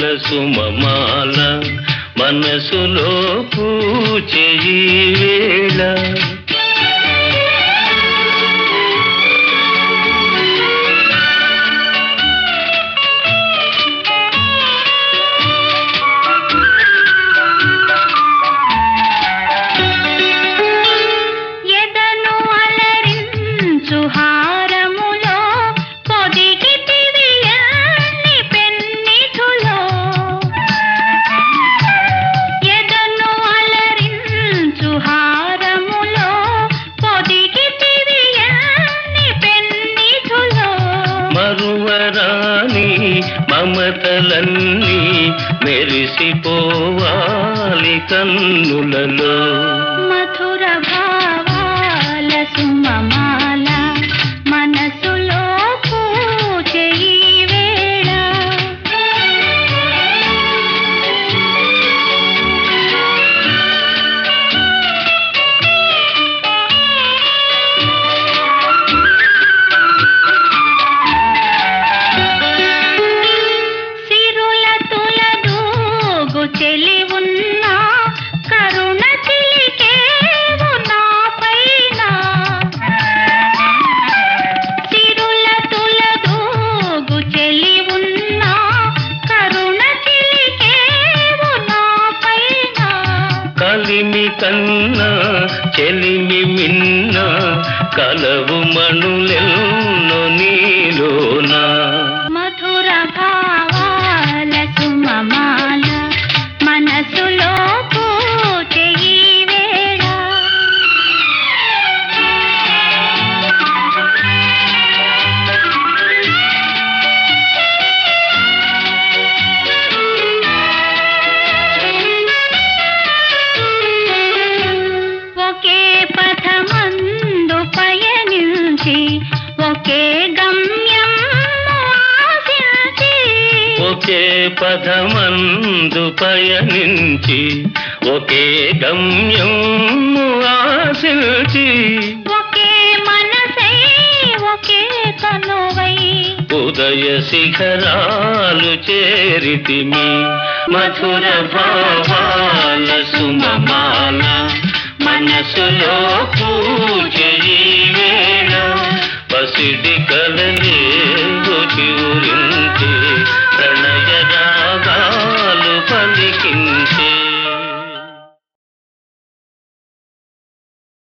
సుమమాల మనసులో పూచేయి వేళ ఎదను అలరించు హారములో పొదిగితివి ఎన్ని పెన్నిధులో ఎదను అలరించు హారములో పొదిగితివి ఎన్ని పెన్నిధులో మరువరాని మమతలన్నీ మెరిసిపోవాలి కన్నులలో మధుర భావాల సుమమాల మనసులో పూజే ఈ వేళ సిరుల తులదూగు చెలి ఉన్నా కరుణ చిలికేవు నా పైన సిరుల తులదూగు చెలి ఉన్నా కరుణ చిలికేవు నా పైన కలిమి కన్నా చెలిమి మిన్న కలవు మణులెన్నో నీలోనా మధుర భావాల సుమమాల మనసులో పూజే ఈ వేళ ఒకే పథమందు పయనించి ఒకే గమ్యం ఆశించి ఒకే పదమందు పయనించి ఒకే గమ్యం ఆశించి ఒకే మనసై ఒకే కనువై ఉదయ శిఖరాలు చేరితిమి మధుర భావాల సుమమాల మనసులో పూజయి వేళ పసిడి కలలే చివురించి ప్రణయ రాగాలు పలికిన